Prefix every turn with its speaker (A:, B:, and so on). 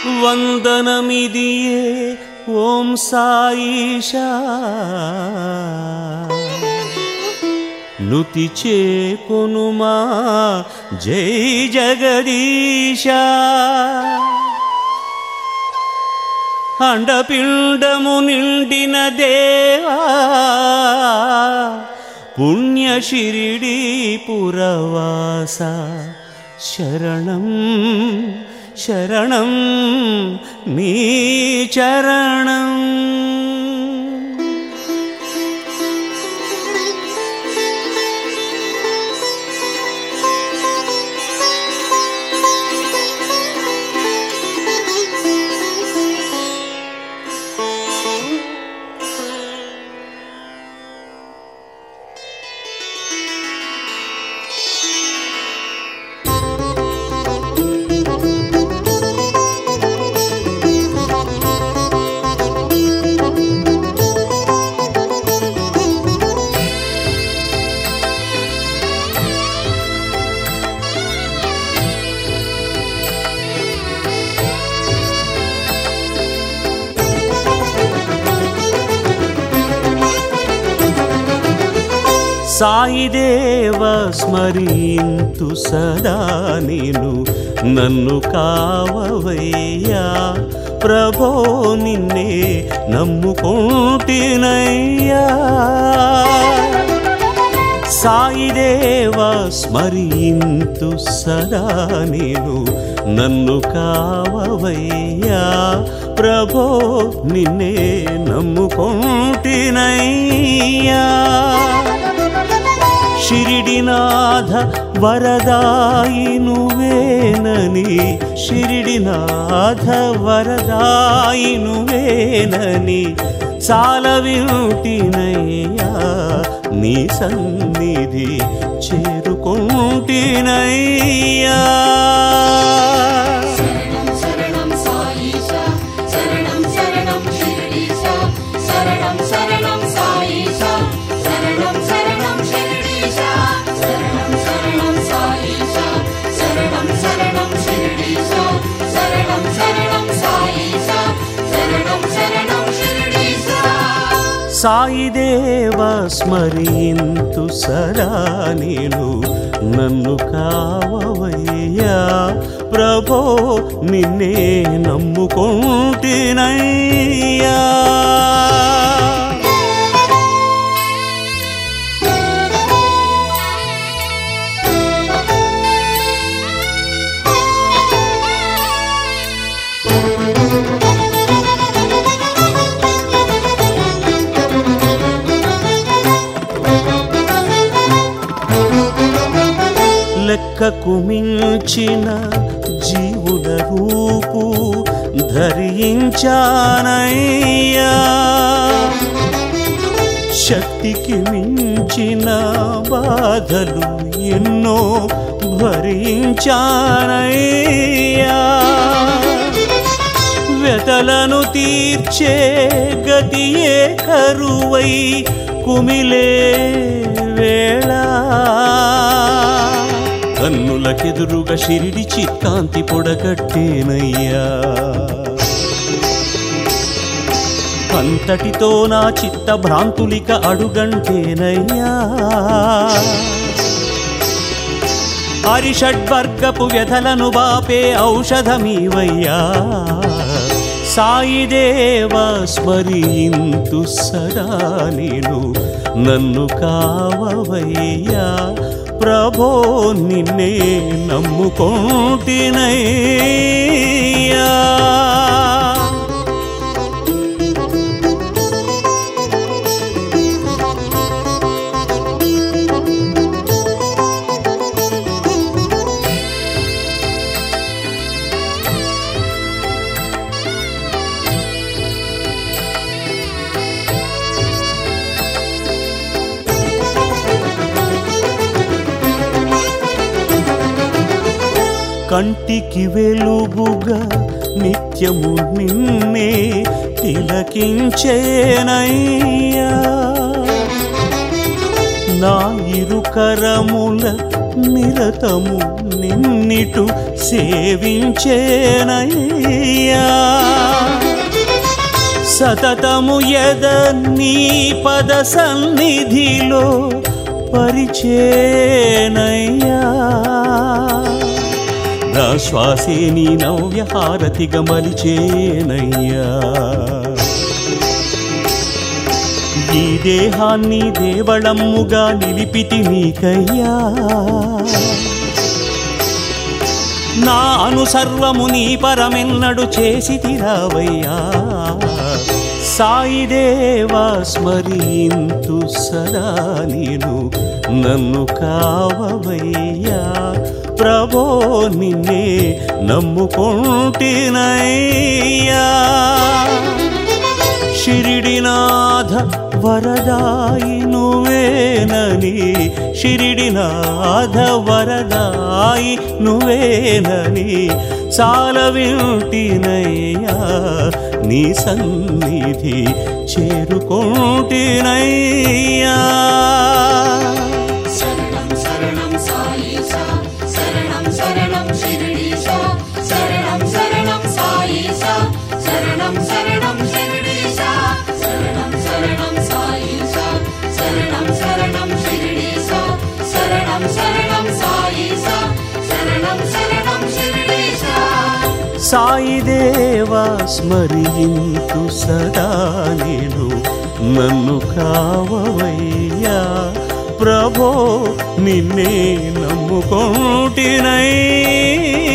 A: వందనమిదియే ఓం సాయిషా నుతి చేకొనుమా జై జగదీశా అండపిండము నిండిన దేవా పుణ్యశిరిడి పురవాస శరణం శరణం నీ చరణం సాయిదేవ స్మరింతు సదా నేను నన్ను కావవయ్యా ప్రభో నిన్నే నమ్ముకుంటినయ్యా సాయిదేవ స్మరింతు సదా నేను నన్ను కావవయ్యా ప్రభో నిన్నే నమ్ముకుంటినయ్యా షిరిడినాథ వరదాయి నువ్వేనని షిరిడినాథ వరదాయి నువ్వేనని చాలా వింటినయ్యా నీ సన్నిధి చేరుకుంటినయ్యా
B: శరణం శరణం సాయిషా శరణం శరణం షిరిడీశా శరణం శరణం సాయిషా శరణం శరణం షిరిడీశా శరణం శరణం సాయిషా శరణం శరణం షిరిడీశా శరణం శరణం సాయిషా శరణం శరణం షిరిడీశా
A: సాయిదేవ స్మరింతు సదా నేను నన్ను కావవయ్యా ప్రభో నిన్నే నమ్ముకుంటినయ్యా లెక్కకు మించిన జీవుల రూపు ధరించానయ్యా శక్తికి మించిన బాధలు ఎన్నో భరించానయ్యా వ్యతలను తీర్చే గతియే కరువై కుమిలే వేళ కన్నులకెదురుగా షిరిడి చిత్కాంతి పొడగట్టేనయ్యా అంతటితో నా చిత్త భ్రాంతులిక అడుగంటేనయ్యా హరిషడ్వర్గపు వ్యధలను బాపే ఔషధమీవయ్యా సాయిదేవ స్మరింతు సదా నేను నన్ను కావవయ్యా ప్రభో నిన్నే నమ్ముకోటినయ్యా కంటికి వెలుగుగా నిత్యము నిన్నే తిలకించేనయ్యా నా ఇరు కరముల నిరతము నే నిన్నిటు సేవించేనయ్యా సతతము ఎద నీ పద సన్నిధిలో పరిచేనయ్యా నా శ్వాసే నీ నవ్యహారతిగా మలిచేనయ్యా ఈ దేహాన్ని దేవళమ్ముగా నిలిపితి నీకయ్యా నా అనుసర్వము నీ పరమెన్నడు చేసి తిరావయ్యా సాయిదేవా స్మరింతు సదా నేను నన్ను కావవయ్యా ప్రభో నిన్నే నమ్ముకుంటినయ్యా షిరిడినాథ వరదాయి నువ్వేనని షిరిడినాథ వరదాయి నువ్వేనని చాలా వింటినయ్యా నీ సన్నిధి చేరుకుంటినయ్యా
B: శరణం శరణం సాయిషా శరణం శరణం శిరిడీశా శరణం శరణం సాయిషా శరణం శరణం శిరిడీశా శరణం శరణం సాయిషా శరణం శరణం శిరిడీశా శరణం శరణం సాయిషా శరణం శరణం శిరిడీశా
A: సాయిదేవా స్మరింతు సదా నేను నన్ను కావవయ్యా ప్రభో నిన్నే నమ్ముకుంటినయ్యా